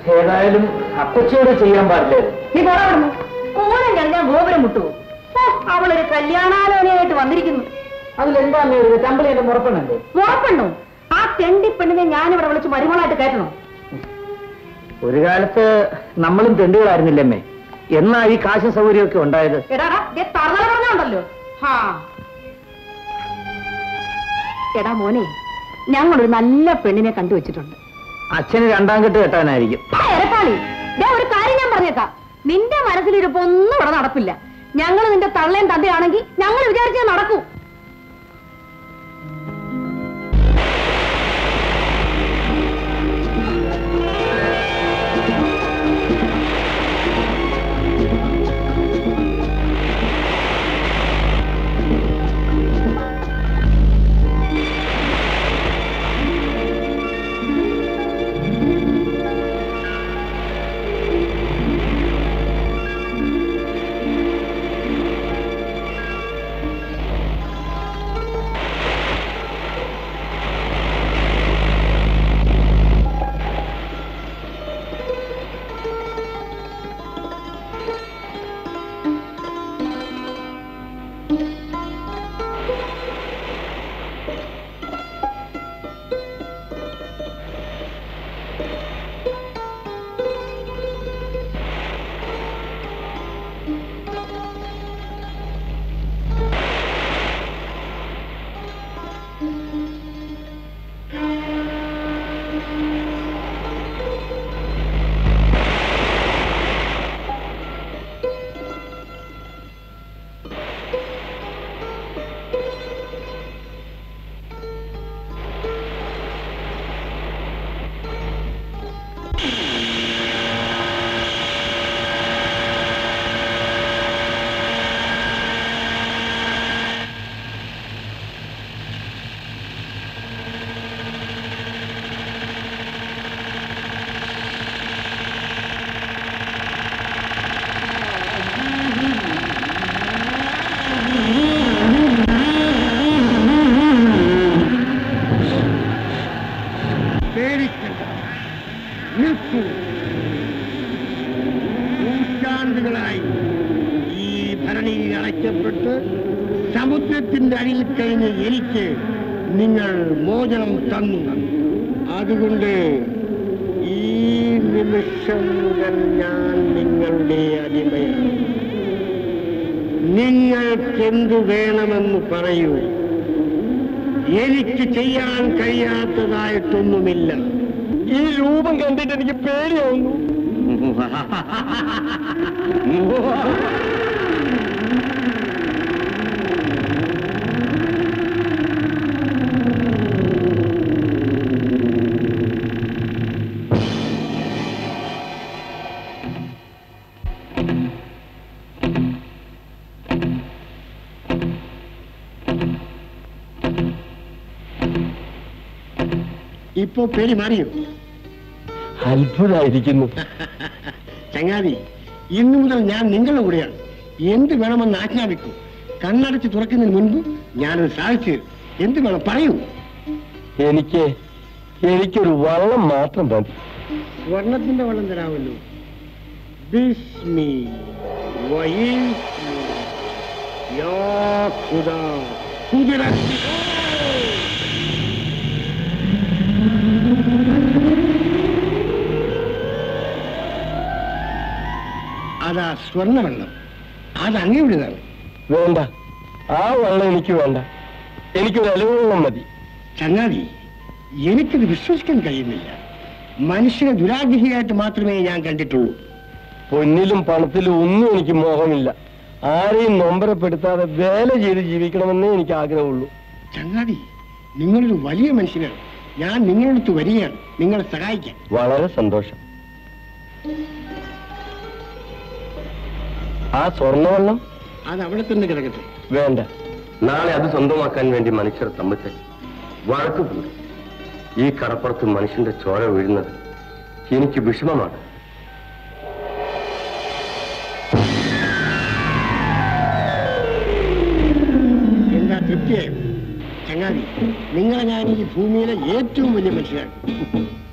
ഏതായാലും അപ്പച്ചയോട് ചെയ്യാൻ പാടില്ലേ നീ പോടാവുന്നു ഓണം കഴിഞ്ഞാൽ ഗോപുരം മുട്ടു ഓ, അവളൊരു കല്യാണാലോചനയായിട്ട് വന്നിരിക്കുന്നു അതിലെന്താ ഒരു കമ്പളി എന്റെ മുറപ്പെണ്ണല്ലേ ഉറപ്പുണ്ടോ ആ തെണ്ടി പെണ്ണിനെ ഞാനിവിടെ വിളിച്ച് മരുമകളായിട്ട് കയറ്റണോ ഒരു കാലത്ത് നമ്മളും തെണ്ടുകളായിരുന്നില്ലമ്മേ എന്നാ ഈ കാശ സൗകര്യമൊക്കെ ഉണ്ടായത് എടാടാ ദേ തറന്നല പറഞ്ഞുണ്ടല്ലോ ഹാ എടാ മോനെ ഞങ്ങളൊരു നല്ല പെണ്ണിനെ കണ്ടുവച്ചിട്ടുണ്ട് അച്ഛന് രണ്ടാം കെട്ട് കെട്ടാനായിരിക്കും എരപ്പാളി ദേ ഒരു കാര്യം ഞാൻ പറഞ്ഞേക്കാം നിന്റെ മനസ്സിലിരിപ്പ് ഒന്നും ഇവിടെ നടപ്പില്ല ഞങ്ങൾ നിന്റെ തള്ളയും തന്തയാണെങ്കിൽ ഞങ്ങൾ വിചാരിച്ചത് നടക്കൂ പേടിക്കണ്ട നിൽക്കൂ നൂറ്റാണ്ടുകളായി ഈ ഭരണിയിൽ അടയ്ക്കപ്പെട്ട് സമുദ്രത്തിന്റെ അടിയിൽ കഴിഞ്ഞ് എനിക്ക് നിങ്ങൾ മോചനം തന്നു അതുകൊണ്ട് ഈ നിമിഷം മുതൽ ഞാൻ നിങ്ങളുടെ അടിമയാണ് നിങ്ങൾക്കെന്തു വേണമെന്ന് പറയൂ എനിക്ക് ചെയ്യാൻ കഴിയാത്തതായിട്ടൊന്നുമില്ല ഈ രൂപം കണ്ടിട്ട് എനിക്ക് പേടിയാവുന്നു ഇപ്പോ പേടി മാറിയോ അത്ഭുതമായിരിക്കുന്നു ചങ്ങാതി ഇന്നു മുതൽ ഞാൻ നിങ്ങളുടെ കൂടെയാണ് എന്ത് വേണമെന്ന് ആജ്ഞാപിക്കൂ കണ്ണടച്ച് തുറക്കുന്നതിന് മുൻപ് ഞാനത് സാധിച്ചു തരും. എന്ത് വേണം പറയൂ എനിക്ക് എനിക്കൊരു വള്ളം മാത്രം മതി സ്വർണത്തിന്റെ വെള്ളം തരാമല്ലോ ബിസ്മി വയീസ്മി യാ ഖുദാ ഖുദ്റത്തി അതാ സ്വർണ്ണവെള്ളം അത് അങ്ങയുടേതാണ് വേണ്ട ആ വള്ളം എനിക്ക് വേണ്ട എനിക്കൊരു അലുവെള്ളം മതി ചങ്ങാതി എനിക്കത് വിശ്വസിക്കാൻ കഴിയുന്നില്ല മനുഷ്യനെ ദുരാഗ്രഹിയായിട്ട് മാത്രമേ ഞാൻ കണ്ടിട്ടുള്ളൂ പൊന്നിലും പണത്തിലും ഒന്നും എനിക്ക് മോഹമില്ല ആരെയും നൊമ്പരപ്പെടുത്താതെ വേല ചെയ്ത് ജീവിക്കണമെന്നേ എനിക്ക് ആഗ്രഹമുള്ളൂ ചങ്ങാതി നിങ്ങളൊരു വലിയ മനുഷ്യനാണ് ഞാൻ നിങ്ങളടുത്ത് വരികയാണ് നിങ്ങളെ സഹായിക്കാൻ വളരെ സന്തോഷം ആ സ്വർണ്ണവെള്ളം അത് അവിടെ തന്നെ കിടക്കട്ടെ വേണ്ട നാളെ അത് സ്വന്തമാക്കാൻ വേണ്ടി മനുഷ്യർ തമ്മിൽ വഴക്ക് കൂടി ഈ കടപ്പുറത്ത് മനുഷ്യന്റെ ചോര വീഴുന്നത് എനിക്ക് വിഷമമാണ് എന്താ തൃപ്തിയായോ ചങ്ങാതി നിങ്ങളെ ഞാൻ ഈ ഭൂമിയിലെ ഏറ്റവും വലിയ മനുഷ്യനാണ്